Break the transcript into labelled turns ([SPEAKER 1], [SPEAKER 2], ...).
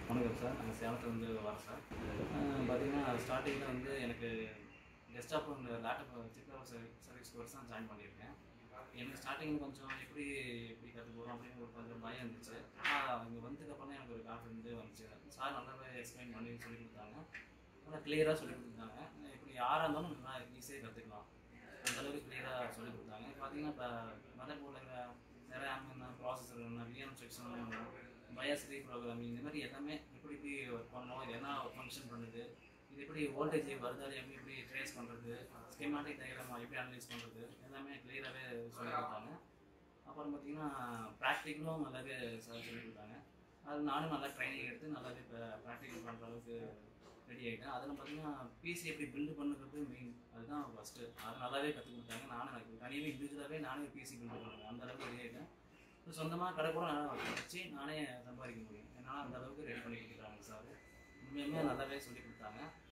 [SPEAKER 1] வணக்கம் சார் நாங்கள் சேலத்துலேருந்து வரோம் சார் பார்த்தீங்கன்னா ஸ்டார்டிங்கில் வந்து எனக்கு டெஸ்க்டாப் இந்த லேப்டாப் சிக்கன் சர்வீஸ் கோர்ஸ் தான் ஜாயின் பண்ணியிருக்கேன் எனக்கு ஸ்டார்டிங் கொஞ்சம் எப்படி எப்படி கற்றுக்க போகிறோம் அப்படின்னு ஒரு கொஞ்சம் பயம் இருந்துச்சு ஆனால் இங்கே வந்ததுக்கப்புறம் தான் எனக்கு ஒரு கான்ஃபிடென்ட் வந்துச்சு சார் நல்லாவே எக்ஸ்பிளைன் பண்ணி சொல்லி கொடுத்தாங்க நல்லா கிளியராக சொல்லி கொடுத்தாங்க எப்படி யாராக இருந்தாலும் நல்லா ஈஸியாக கற்றுக்கலாம் அந்த அளவுக்கு கிளியராக சொல்லி கொடுத்தாங்க பார்த்தீங்கன்னா இப்போ மதர் போர்டில் நிறைய என்ன ப்ராசஸர் என்ன விஎம் செக்ஷன் பயாஸ்ரி ப்ரோக்ராமிங் இந்த மாதிரி எல்லாமே எப்படி எப்படி ஒர்க் பண்ணணும் இது என்ன ஃபங்க்ஷன் பண்ணுது இது எப்படி வோல்டேஜ் வருதா எப்படி எப்படி ட்ரேஸ் பண்ணுறது ஸ்கெமாட்டிக் டயக்ராம் எப்படி அனலைஸ் பண்ணுறது எல்லாமே கிளியராகவே சொல்லி கொடுத்தாங்க அப்புறம் பார்த்தீங்கன்னா ப்ராக்டிக்கலும் நல்லாவே சார் சொல்லி கொடுத்தாங்க அது நானும் நல்லா ட்ரைனிங் எடுத்து நல்லாவே இப்போ ப்ராக்டிக்கல் பண்ணுற அளவுக்கு ரெடி ஆகிட்டேன் அதில் பார்த்தீங்கன்னா பிசி எப்படி பில்டு பண்ணுறது மெயின் அதுதான் ஃபஸ்ட்டு அது நல்லாவே கற்றுக் கொடுத்தாங்க நானும் எனக்கு தனியாக இண்டிவிஜுவலாகவே நானே பிசி பில்டு பண்ணுவேன் அந்த அளவுக்கு ரெடி ஆகிட்டேன் இப்போ சொந்தமாக கடை கூட நான் வச்சு நானே சம்பாதிக்க முடியும் என்னால் அந்த அளவுக்கு ரெடி பண்ணி கொடுக்குறாங்க சார் உண்மையுமே நல்லாவே சொல்லி கொடுத்தாங்க